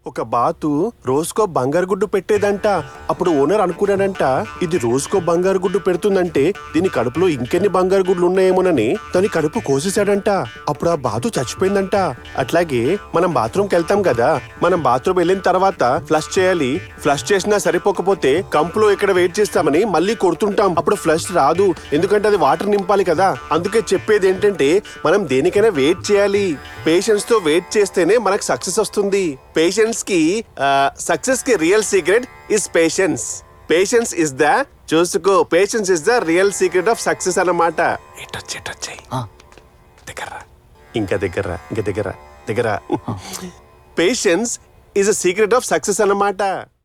ఒక బాతు రోజుకో బంగారు గుడ్డు పెట్టేదంట అప్పుడు ఓనర్ అనుకున్నాడంట ఇది రోజుకో బంగారు గుడ్డు పెడుతుందంటే దీని కడుపులో ఇంకెన్ని బంగారు గుడ్లు ఉన్నాయేమోనని దాని కడుపు కోసేశాడంట అప్పుడు ఆ బాతు చచ్చిపోయిందంట అట్లాగే మనం బాత్రూమ్కి వెళ్తాం కదా మనం బాత్రూమ్ వెళ్ళిన తర్వాత ఫ్లష్ చేయాలి ఫ్లష్ చేసినా సరిపోకపోతే కంపులో ఇక్కడ వెయిట్ చేస్తామని మళ్ళీ కొడుతుంటాం అప్పుడు ఫ్లష్ రాదు ఎందుకంటే అది వాటర్ నింపాలి కదా అందుకే చెప్పేది ఏంటంటే మనం దేనికైనా వెయిట్ చేయాలి పేషెన్స్ తో వెయిట్ చేస్తేనే మనకు సక్సెస్ వస్తుంది పేషెన్స్ కి సక్సెస్ కి real secret is patience patience is the చూసుకో patience is the real secret of success అన్నమాట ఇటొచ్చి ఇటొచ్చాయి ఆ. దగ్గర ఇంకా దగ్గర ఇంకా దగ్గర దగ్గర patience is a secret of success అన్నమాట